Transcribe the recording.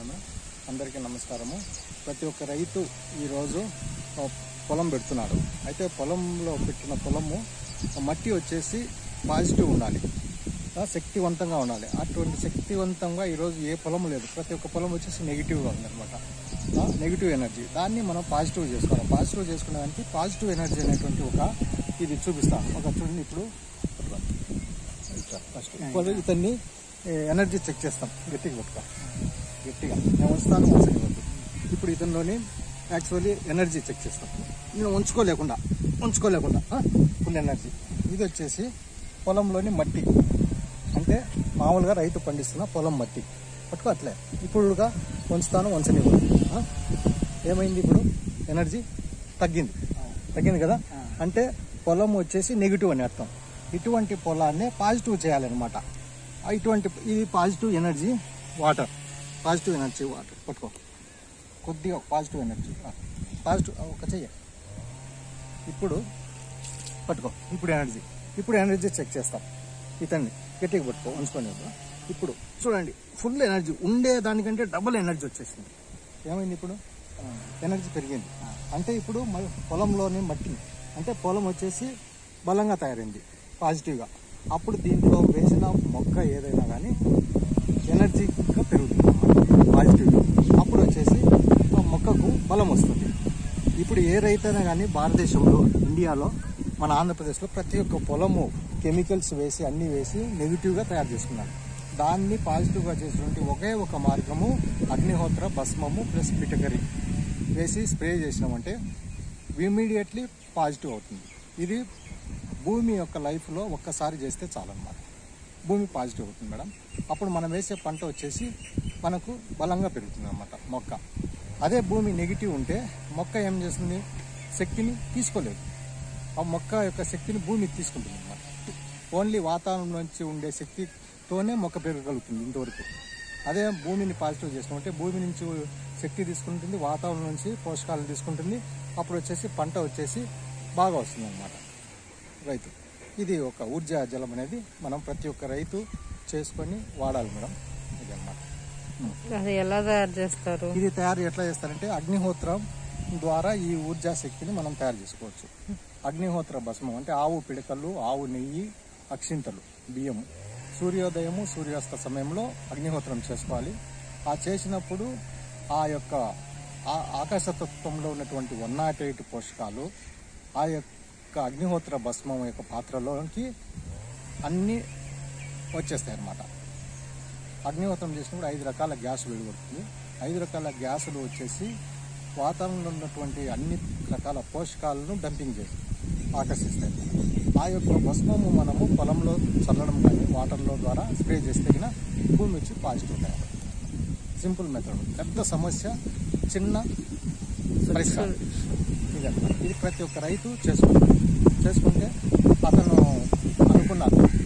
Madam అందరికీ నమస్కారము ప్రతి ఒక్క రైతు ఈరోజు ఆ, పొలం పెడుతున్నాడు అయితే పొలంలో పెట్టిన పొలము ఆ మట్టి వచ్చేసి పాజిటివ్ ఉండాలి ఆ, శక్తివంతంగా ఉండాలి అటువంటి శక్తివంతంగా ఈరోజు ఏ పొలం లేదు ప్రతి ఒక్క పొలం వచ్చేసి నెగిటివ్గా ఉందన్నమాట నెగిటివ్ ఎనర్జీ దాన్ని మనం పాజిటివ్ చేసుకోవాలి పాజిటివ్ చేసుకునేదానికి పాజిటివ్ ఎనర్జీ అనేటువంటి ఒక ఇది చూపిస్తాను ఒక చూడండి ఇప్పుడు ఫస్ట్ ఇప్పుడు ఇతన్ని ఎనర్జీ చెక్ చేస్తాం గట్టిగా పట్టుకో గట్టిగా నేను ఉంచుతాను ఉంచనివ్వద్దు ఇప్పుడు ఇతనిలోని యాక్చువల్లీ ఎనర్జీ చెక్ చేస్తాం నేను ఉంచుకోలేకుండా ఉంచుకోలేకుండా ఫుల్ ఎనర్జీ ఇది వచ్చేసి పొలంలోని మట్టి అంటే మామూలుగా రైతు పండిస్తున్న పొలం మట్టి పట్టుకో అట్లే ఇప్పుడుగా ఉంచుతాను ఉంచనివ్వదు ఆ? ఏమైంది ఇప్పుడు ఎనర్జీ తగ్గింది తగ్గింది కదా అంటే పొలం వచ్చేసి నెగిటివ్ అని అర్థం ఇటువంటి పొలాన్ని పాజిటివ్ చేయాలన్నమాట ఆ ఇటువంటి ఇది positive energy water positive energy water పట్టుకో కొద్దిగా పాజిటివ్ ఎనర్జీ పాజిటివ్ ఒక చెయ్యి ఇప్పుడు పట్టుకో ఇప్పుడు ఎనర్జీ ఇప్పుడు ఎనర్జీ చెక్ చేస్తాం ఇతన్ని గట్టిగా పట్టుకో ఉంచుకొని వద్దు. ఇప్పుడు చూడండి ఫుల్ ఎనర్జీ ఉండే దానికంటే డబుల్ ఎనర్జీ వచ్చేసింది ఏమైంది ఇప్పుడు ఎనర్జీ పెరిగింది అంటే ఇప్పుడు మ- పొలంలోని మట్టి అంటే పొలం వచ్చేసి బలంగా తయారైంది పాజిటివ్గా అప్పుడు దీంట్లో వేసిన మొక్క ఏదైనా కానీ ఎనర్జీగా పెరుగుతుంది పాజిటివ్గా అప్పుడు వచ్చేసి ఆ మొక్కకు బలం వస్తుంది ఇప్పుడు ఏ రైతైనా కానీ భారతదేశంలో ఇండియాలో మన ఆంధ్రప్రదేశ్లో ప్రతి ఒక్క పొలము కెమికల్స్ వేసి అన్నీ వేసి నెగిటివ్గా తయారు చేసుకున్నాను దాన్ని పాజిటివ్గా చేసినటువంటి ఒకే ఒక మార్గము అగ్నిహోత్ర భస్మము ప్లస్ పిటకరి వేసి స్ప్రే చేసినామంటే ఇమీడియట్లీ పాజిటివ్ అవుతుంది ఇది భూమి యొక్క లైఫ్లో ఒక్కసారి చేస్తే చాలన్నమాట భూమి పాజిటివ్ అవుతుంది మేడం అప్పుడు మనం వేసే పంట వచ్చేసి మనకు బలంగా పెరుగుతుంది అన్నమాట మొక్క అదే భూమి నెగిటివ్ ఉంటే మొక్క ఏం చేస్తుంది శక్తిని తీసుకోలేదు ఆ మొక్క యొక్క శక్తిని భూమి తీసుకుంటుంది అన్నమాట ఓన్లీ వాతావరణం నుంచి ఉండే శక్తితోనే మొక్క పెరగగలుగుతుంది ఇంతవరకు అదే భూమిని పాజిటివ్ చేసినామంటే భూమి నుంచి శక్తి తీసుకుంటుంది వాతావరణం నుంచి పోషకాలను తీసుకుంటుంది అప్పుడు వచ్చేసి పంట వచ్చేసి బాగా వస్తుంది అన్నమాట రైతు ఇది ఒక ఊర్జా జలం అనేది మనం ప్రతి ఒక్క రైతు చేసుకొని వాడాలి మేడం ఇది అన్నమాట అది ఎలా తయారు చేస్తారు ఇది తయారు ఎట్లా చేస్తారంటే అగ్నిహోత్రం ద్వారా ఈ ఊర్జా శక్తిని మనం తయారు చేసుకోవచ్చు అగ్నిహోత్ర భస్మం అంటే ఆవు పిడకలు ఆవు నెయ్యి అక్షింతలు బియ్యము సూర్యోదయము సూర్యాస్త సమయంలో అగ్నిహోత్రం చేసుకోవాలి ఆ చేసినప్పుడు ఆ యొక్క ఆ ఆకాశతత్వంలో ఉన్నటువంటి వన్ నాట్ ఎయిట్ పోషకాలు ఆ యొక్క అగ్నిహోత్ర భస్మం యొక్క పాత్రలోకి అన్నీ వచ్చేస్తాయి అన్నమాట అగ్నిహోత్రం చేసినప్పుడు ఐదు రకాల గ్యాస్ వెలువడుతుంది ఐదు రకాల గ్యాసులు వచ్చేసి వాతావరణంలో ఉన్నటువంటి అన్ని రకాల పోషకాలను డంపింగ్ చేసి ఆకర్షిస్తాయి ఆ యొక్క భస్మము మనము పొలంలో చల్లడం కానీ వాటర్లో ద్వారా స్ప్రే చేస్తే గిన భూమి వచ్చి పాజిటివ్ తయారు సింపుల్ మెథడ్ పెద్ద సమస్య చిన్న పరిష్కారం ఇదన్నమాట ఇది ప్రతి ఒక్క రైతు చేసుకుంటారు చేసుకుంటే అతను అనుకున్నారు